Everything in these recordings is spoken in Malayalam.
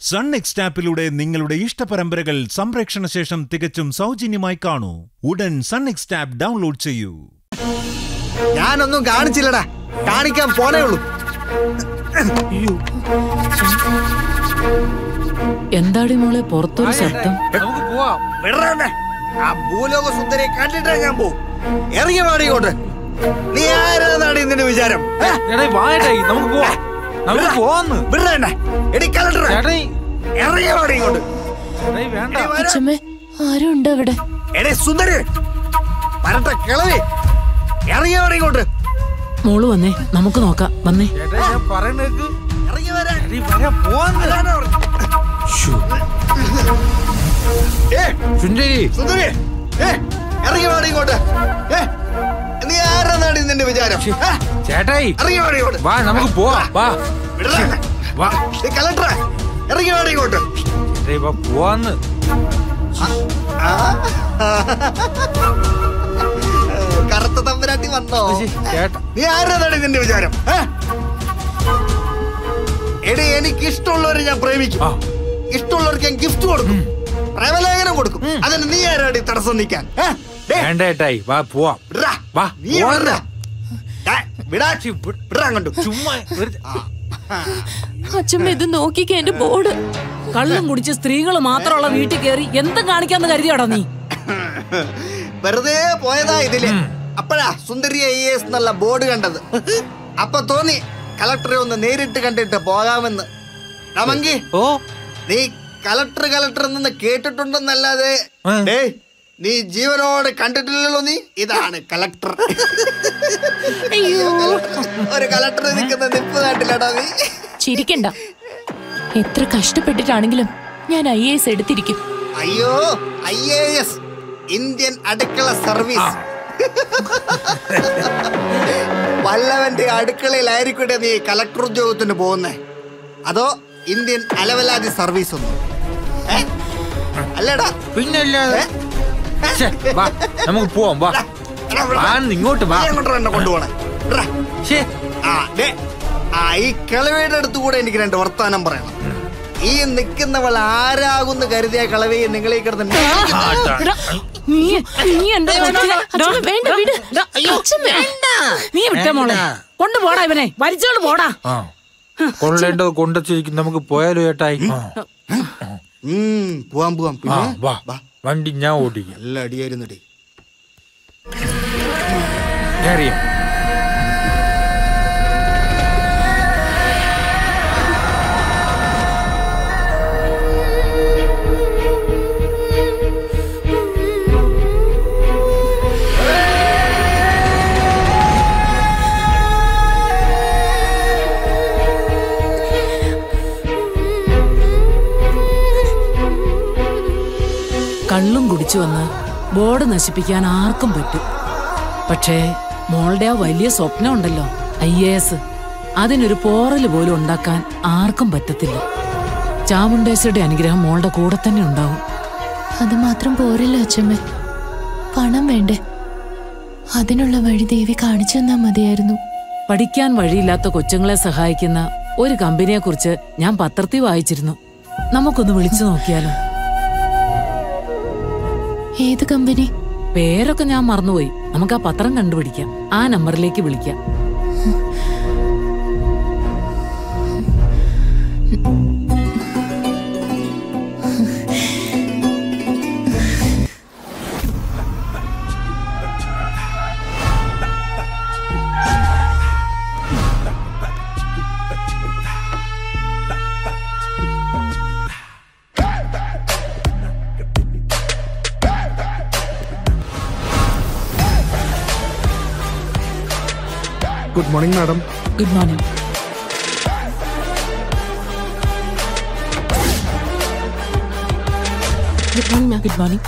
സൺ എക്സ്റ്റാപ്പിലൂടെ നിങ്ങളുടെ ഇഷ്ടപരമ്പരകൾ സംപ്രേക്ഷണ ശേഷം തികച്ചും സൗജന്യമായി കാണൂ ഉടൻ സൺ എക്സ്റ്റാപ്പ് ഡൗൺലോഡ് ചെയ്യൂ ഞാനൊന്നും കാണിച്ചില്ലടാ കാണിക്കാൻ പോനേ ഉള്ളൂ എന്താടി മോളെ പുറത്തൊരു ശബ്ദം നമുക്ക് പോവാം വിടറേ ആ ഭൂലോക സുന്ദരിയെ കണ്ടിട്ടേ ഞാൻ പോവും ഇറങ്ങി പാടി ഇങ്ങോട്ട് നീ ആരാന്നാണ് ഇതിന്റെ വിചാരം ഏ? എടേ വായടേ നമുക്ക് പോവാം നമുക്ക് പോവാന്ന് വിടറേ എടി കലണ്ടർ ചേട്ടേ ഇറങ്ങി പാടി ഇങ്ങോട്ട് എടേ വേണ്ട എടി വരാ. അച്ഛമ്മേ ആരും ഉണ്ട് അവിടെ എടി സുന്ദരി പരട്ട കിളവി ഇറങ്ങി പാടി ഇങ്ങോട്ട് മോള് വന്നേ നമുക്ക് നോക്കാം വന്നേ ചേട്ടാ ഞാൻ പറയണേക്ക് ഇറങ്ങി വരാൻ എടീ വരാ പോവാന്ന് വരാനാ പറഞ്ഞെ. ഏ സുന്ദരി സുന്ദരി ഏ ഇറങ്ങി പാടി ഇങ്ങോട്ട് ഏ നീ ആരാന്നാണ് ഇതിന്റെ വിചാരം ഏ? ചേട്ടായി ഇറങ്ങി പാടി ഇങ്ങോട്ട് വാ നമുക്ക് പോവാം വാ വിടറേ. വാ നീ കലണ്ടർ ഇറങ്ങി പാടി ഇങ്ങോട്ട് ചേട്ടായി വാ പോവാന്ന് കറുത്ത തമ്പരാട്ടി വന്നോ ശ്ശി, ചേട്ടാ നീ ആരാണ് ഇതിന്റെ വിചാരം ഏ? എടി എനിക്ക് ഇഷ്ടമുള്ളവരെ ഞാൻ പ്രേമിക്കും ആ. ഇഷ്ടമുള്ളവർക്ക് ഞാൻ ഗിഫ്റ്റ് കൊടുക്കും പ്രേമലേഖനം കൊടുക്കും അതിന് നീ ആരാടി തടസ്സം നിൽക്കാൻ ഏ? ദേ, വേണ്ട ചേട്ടായി വാ പോവാം വിടറാ. വാ, നീ പോവാം. വിടറാ. ദേ, വിടാ. വിടറാ അങ്ങോട്ട്. ചുമ്മാ വെറുതെ- അച്ഛമ്മ ഇത് നോക്കിക്കേ എന്റെ ബോർഡ് കള്ളും കുടിച്ച് സ്ത്രീകൾ മാത്രമുള്ള വീട്ടിൽ കയറി എന്തും കാണിക്കാന്ന് കരുതിയാടാ നീ വെറുതെ പോയതാ ഇതില് അപ്പഴാ സുന്ദരി ഐ എസ് എന്നുള്ള ബോർഡ് കണ്ടത് അപ്പൊ തോന്നി കളക്ടറെ ഒന്ന് നേരിട്ട് കണ്ടിട്ട് പോകാമെന്ന് രാമങ്കി ഓ നീ കളക്ടർ കളക്ടർ എന്ന് കേട്ടിട്ടുണ്ടെന്നല്ലാതെ ഏ. ഡേയ് നീ ജീവനോട് കണ്ടിട്ടില്ലല്ലോ നീ ഇതാണ് കളക്ടർ ഒരു കളക്ടർ നിൽക്കുന്ന നിപ്പ് നാട്ടിലടാ നീ ചിരിക്കണ്ട എത്ര കഷ്ടപ്പെട്ടിട്ടാണെങ്കിലും ഞാൻ ഐ എസ് എടുത്തിരിക്കും അയ്യോ ഐ എ എസ് ഇന്ത്യൻ അടുക്കള സർവീസ് വല്ലവന്റെ അടുക്കളയിലായിരിക്കട്ടെ നീ കളക്ടർ ഉദ്യോഗത്തിന് പോകുന്നേ അതോ ഇന്ത്യൻ അലവലാതി സർവീസ് ഒന്നും ഏ? അല്ലടാ പിന്നല്ലാതെ ശ്ശെ, വാ നമുക്ക് പോവാം വാ എടാ, ഇവിടെ വാ, ഇങ്ങോട്ട് വാ നീ എങ്ങോട്ടാ എന്നെ കൊണ്ടുപോണേ ഇട്രാ. ശ്ശേ, ആ ദേ ആ ഈ കിളവിയുടെ അടുത്ത് കൂടെ എനിക്ക് രണ്ട് വർത്താനം പറയണം ഈ നിൽക്കുന്നവൾ ആരാകുന്ന് കരുതിയ കിളവിയെ നിങ്ങളീ കിടന്ന് ആട്ടാ. നീ നീ എന്റെ കൊച്ചിനെ- ഡാ, വേണ്ട വിട് ഡാ, അയ്യോ, നീ വിട്ട മോളെ കൊണ്ടുപോടാ ഇവനെ വലിച്ചോണ്ട് പോടാ ആ കൊള്ളേണ്ടത് കൊണ്ടുവച്ചിരിക്കും നമുക്ക് പോയാലോ ചേട്ടായി ആ, ഉം, പോവാം പോവാം ആ പിന്നെ വാ വാ വണ്ടി ഞാൻ ഓടിക്കാം നല്ല അടിയായിരുന്നടി അറിയാം കള്ളും കുടിച്ചു വന്ന് ബോർഡ് നശിപ്പിക്കാൻ ആർക്കും പറ്റും പക്ഷേ മോളുടെ ആ വലിയ സ്വപ്നം ഉണ്ടല്ലോ ഐ എ എസ് അതിനൊരു പോറല് പോലും ഉണ്ടാക്കാൻ ആർക്കും പറ്റത്തില്ല ചാമുണ്ടേശ്വരുടെ അനുഗ്രഹം മോളുടെ കൂടെ തന്നെ ഉണ്ടാവും അത് മാത്രം പോരല്ലോ അച്ഛമ്മ പണം വേണ്ടേ അതിനുള്ള വഴി ദേവി കാണിച്ചു തന്നാ മതിയായിരുന്നു പഠിക്കാൻ വഴിയില്ലാത്ത കൊച്ചുങ്ങളെ സഹായിക്കുന്ന ഒരു കമ്പനിയെ കുറിച്ച് ഞാൻ പത്രത്തിൽ വായിച്ചിരുന്നു നമുക്കൊന്ന് വിളിച്ചു നോക്കിയാലോ ഏത് കമ്പനി പേരൊക്കെ ഞാൻ മറന്നുപോയി നമുക്ക് ആ പത്രം കണ്ടുപിടിക്കാം ആ നമ്പറിലേക്ക് വിളിക്കാം good morning madam good morning good morning ma'am good morning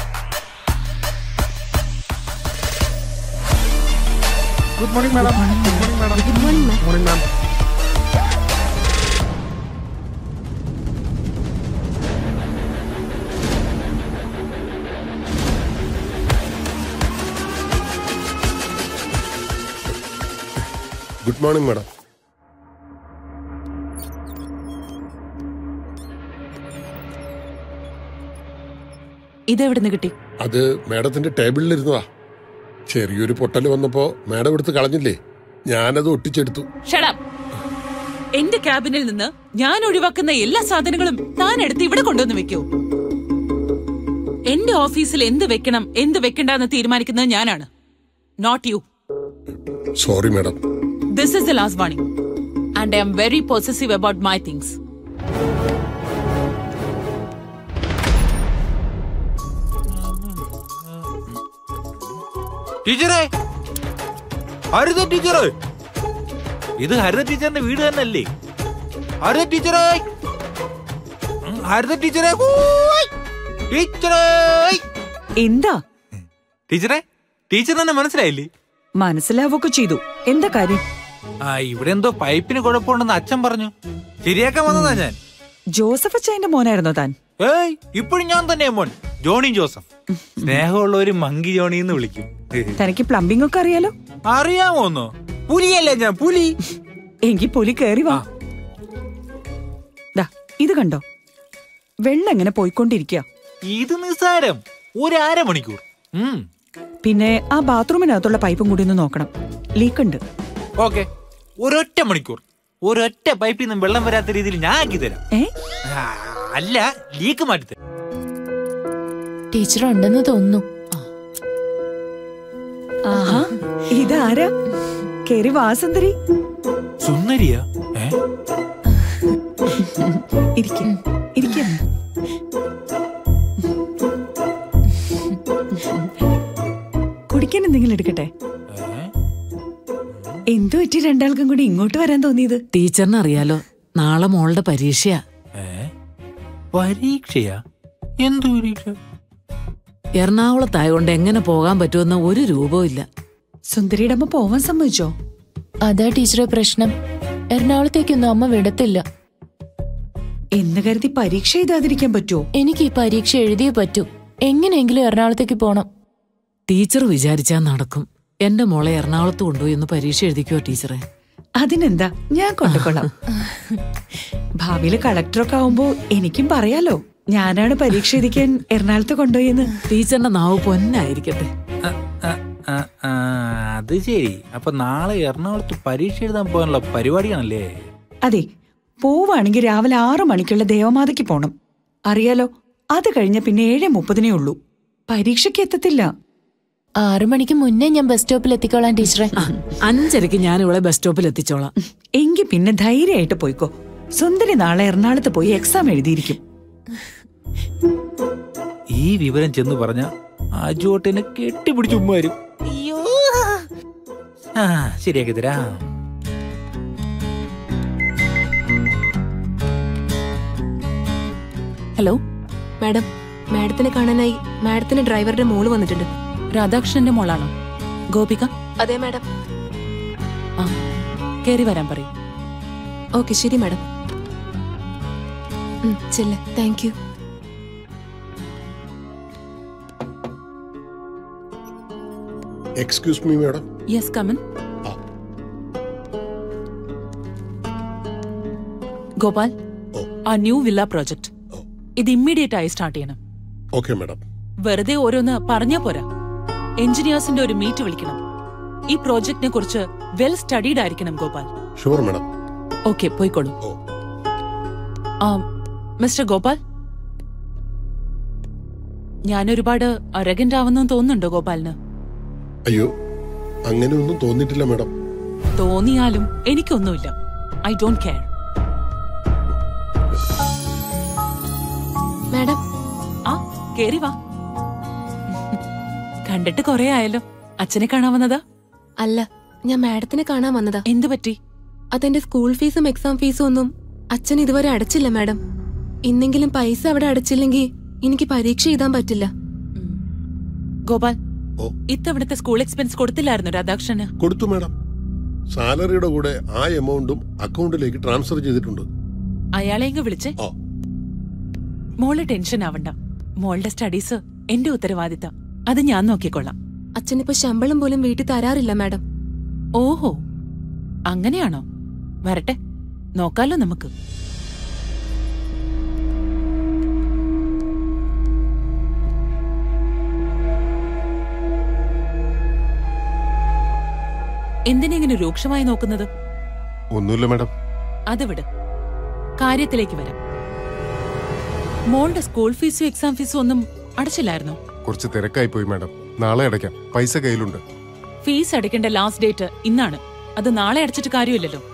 good morning madam good morning madam good morning ma'am morning ma'am good morning madam ഇതെവിടുന്ന് കിട്ടി അത് മാഡത്തിന്റെ ടേബിളിലിരുന്നതാ ചെറിയൊരു പൊട്ടൽ വന്നപ്പോ മാഡം എടുത്ത് കളഞ്ഞില്ലേ ഞാനത് ഒട്ടിച്ചെടുത്തു ഷടാം എന്റെ ക്യാബിനിൽ നിന്ന് ഞാൻ ഒഴിവാക്കുന്ന എല്ലാ സാധനങ്ങളും താൻ എടുത്ത് ഇവിടെ കൊണ്ടുവന്ന് വെക്കൂ എന്റെ ഓഫീസിൽ എന്ത് വെക്കണം എന്ത് വെക്കണ്ടെന്ന് തീരുമാനിക്കുന്നത് ഞാനാണ് not you sorry madam this is the last warning and I am very possessive about my things ടീച്ചറേ ഹരിത ടീച്ചറ് ഇത് ഹരിത ടീച്ചറിന്റെ വീട് തന്നെയല്ലേ ഹരിത ടീച്ചറേ ഉം, ഹരിത ടീച്ചറേ ഊയ്. ടീച്ചറേ എന്താ ടീച്ചറേ ടീച്ചർ തന്നെ മനസ്സിലായില്ലേ മനസ്സിലാവൊക്കെ ചെയ്തു എന്താ കാര്യം ആ ഇവിടെ എന്തോ പൈപ്പിന് കുഴപ്പമുണ്ടെന്ന് അച്ഛൻ പറഞ്ഞു ശരിയാക്കാൻ വന്നതാ ഞാൻ ജോസഫ് അച്ചായന്റെ മോനായിരുന്നോ താൻ ഏയ് ഇപ്പോഴും ഞാൻ തന്നെ മോൻ ജോണി ജോസഫ് സ്നേഹമുള്ള ഒരു മങ്കി ജോണി എന്ന് വിളിക്കും തനിക്ക് പ്ലംബിംഗ് ഒക്കെ അറിയാലോ അറിയാമോന്നോ പുലിയല്ലേ ഞാൻ പുലി എങ്കി പുലി കേറി വാ ദാ ഇത് കണ്ടോ വെള്ളം എങ്ങനെ പോയിക്കൊണ്ടിരിക്കുക ഇത് നിസ്സാരം ഒരു അരമണിക്കൂർ ഉം പിന്നെ ആ ബാത്റൂമിനകത്തുള്ള പൈപ്പും കൂടി ഒന്ന് നോക്കണം ലീക്ക് ഉണ്ട് ഓക്കെ ഒരൊറ്റ മണിക്കൂർ ഒരൊറ്റ പൈപ്പിൽ നിന്നും വെള്ളം വരാത്ത രീതിയിൽ ഞാൻ ആക്കി തരാം ഏ ആ, അല്ല ലീക്ക് മാറ്റി തരാം ടീച്ചർ ഉണ്ടെന്ന് തോന്നുന്നു ആഹാ ഇതാരാ കേറി വാസന്തരി സുന്ദരിയാ ഏ ഇരിക്കും ഇരിക്കും കുടിക്കാൻ എന്തെങ്കിലും എടുക്കട്ടെ ഏ? എന്തു പറ്റി രണ്ടാൾക്കും കൂടി ഇങ്ങോട്ട് വരാൻ തോന്നിയത് ടീച്ചറിന് അറിയാലോ നാളെ മോളുടെ പരീക്ഷയാ ഏ? പരീക്ഷയാ എന്തു പരീക്ഷ എറണാകുളത്തായതുകൊണ്ട് എങ്ങനെ പോകാൻ പറ്റുമെന്ന് ഒരു രൂപവും ഇല്ല സുന്ദരിയുടെ അമ്മ പോവാൻ സമ്മതിച്ചോ അതാ ടീച്ചറെ പ്രശ്നം എറണാകുളത്തേക്കൊന്നും അമ്മ വിടത്തില്ല എന്ന് കരുതി പരീക്ഷ എഴുതാതിരിക്കാൻ പറ്റുമോ എനിക്ക് ഈ പരീക്ഷ എഴുതിയേ പറ്റൂ എങ്ങനെയെങ്കിലും എറണാകുളത്തേക്ക് പോണം ടീച്ചർ വിചാരിച്ചാ നടക്കും എന്റെ മോളെ എറണാകുളത്ത് കൊണ്ടുപോയി ഒന്ന് പരീക്ഷ എഴുതിക്കോ ടീച്ചറെ അതിനെന്താ ഞാൻ കൊണ്ടുകൊള്ളാം ഭാവിയില് കളക്ടറൊക്കെ ആവുമ്പോ എനിക്കും പറയാലോ ഞാനാണ് പരീക്ഷ എഴുതിക്കാൻ എറണാകുളത്ത് കൊണ്ടുപോയെന്ന് ടീച്ചറിന്റെ നാവ് പൊന്നായിരിക്കട്ടെ ആ, ആ, ആ, ആ, അത് ശരി അപ്പൊ നാളെ എറണാകുളത്ത് പരീക്ഷ എഴുതാൻ പോകാനുള്ള പരിപാടിയാണല്ലേ അതെ പോവാണെങ്കിൽ രാവിലെ ആറു മണിക്കുള്ള ദേവമാതയ്ക്ക് പോണം അറിയാലോ അത് കഴിഞ്ഞ പിന്നെ ഏഴ് മുപ്പതിനേ ഉള്ളൂ പരീക്ഷയ്ക്ക് എത്തത്തില്ല ആറു മണിക്ക് മുന്നേ ഞാൻ ബസ് സ്റ്റോപ്പിൽ എത്തിക്കോളാം ടീച്ചറെ ആ, അഞ്ചരയ്ക്ക് ഞാൻ ഇവിടെ ബസ് സ്റ്റോപ്പിൽ എത്തിച്ചോളാം എങ്കി പിന്നെ ധൈര്യമായിട്ട് പോയിക്കോ സുന്ദരി നാളെ എറണാകുളത്ത് പോയി എക്സാം എഴുതിയിരിക്കും ഈ വിവരം ചെന്ന് പറഞ്ഞ ആജുവോട്ടിനെ കെട്ടിപ്പിടിച്ച് ഉമ്മ വരും അയ്യോ ആ ശരിയാക്കി തരാം ഹലോ മാഡം മാഡത്തിനെ കാണാനായി മാഡത്തിന്റെ ഡ്രൈവറുടെ മോള് വന്നിട്ടുണ്ട് രാധാകൃഷ്ണന്റെ മോളാണോ ഗോപിക അതെ മാഡം ആ കേറി വരാൻ പറയും ഓക്കെ ശരി മാഡം ഉം, ചെല്ല് thank you excuse me madam yes come in Gopal ഓ. ആ ന്യൂ വില്ല പ്രോജക്ട് ഓ. ഇത് ഇമ്മീഡിയറ്റ് ആയി സ്റ്റാർട്ട് ചെയ്യണം ഓക്കെ മാഡം വെറുതെ ഓരോന്ന് പറഞ്ഞാ പോരാ എഞ്ചിനീയേഴ്സിന്റെ ഒരു മീറ്റ് വിളിക്കണം ഈ പ്രോജക്റ്റിനെ കുറിച്ച് വെൽ സ്റ്റഡീഡ് ആയിരിക്കണം ഗോപാൽ ഷുവർ മാഡം ഓക്കെ പോയിക്കോളൂ ഓ ആ, മിസ്റ്റർ ഗോപാൽ ഞാൻ ഒരുപാട് അരഗന്റ് ആവുന്നു തോന്നുന്നുണ്ടോ ഗോപാലിന് അയ്യോ അങ്ങനെയൊന്നും തോന്നിയിട്ടില്ല മാഡം തോന്നിയാലും എനിക്കൊന്നുമില്ല ഐ ഡോണ്ട് കെയർ മാഡം ആ കേറി വാ കണ്ടിട്ട് കൊറേ ആയല്ലോ അച്ഛനെ കാണാൻ വന്നതാ അല്ല ഞാൻ മാഡത്തിനെ കാണാൻ വന്നതാ എന്തു പറ്റി അതെന്റെ സ്കൂൾ ഫീസും എക്സാം ഫീസും ഒന്നും അച്ഛൻ ഇതുവരെ അടച്ചില്ല മാഡം ഇന്നെങ്കിലും പൈസ അവിടെ അടച്ചില്ലെങ്കിൽ എനിക്ക് പരീക്ഷ എഴുതാൻ പറ്റില്ല ഗോപാൽ ഓ. ഇത്തവണത്തെ സ്കൂൾ എക്സ്പെൻസ് കൊടുത്തില്ലായിരുന്നു രാധാകൃഷ്ണന് കൊടുത്തു മാഡം സാലറിയുടെ കൂടെ ആ എമൗണ്ടും അക്കൗണ്ടിലേക്ക് ട്രാൻസ്ഫർ ചെയ്തിട്ടുണ്ട് അയാളെ ഇങ്ങ് വിളിച്ചേ ഓ മോള് ടെൻഷൻ ആവണ്ട മോളുടെ സ്റ്റഡീസ് എന്റെ ഉത്തരവാദിത്തം അത് ഞാൻ നോക്കിക്കൊള്ളാം അച്ഛനിപ്പോ ശമ്പളം പോലും വീട്ടിൽ തരാറില്ല മാഡം ഓഹോ അങ്ങനെയാണോ വരട്ടെ നോക്കാലോ നമുക്ക് എന്തിനെ ഇങ്ങനെ രൂക്ഷമായി നോക്കുന്നത് ഒന്നുമില്ല മാഡം അത് വിട് കാര്യത്തിലേക്ക് വരാം മോളുടെ സ്കൂൾ ഫീസും എക്സാം ഫീസും ഒന്നും അടച്ചില്ലായിരുന്നോ കുറച്ച് തിരക്കായി പോയി മാഡം നാളെ അടയ്ക്കാം പൈസ കയ്യിലുണ്ട് ഫീസ് അടയ്ക്കേണ്ട ലാസ്റ്റ് ഡേറ്റ് ഇന്നാണ് അത് നാളെ അടച്ചിട്ട് കാര്യമില്ലല്ലോ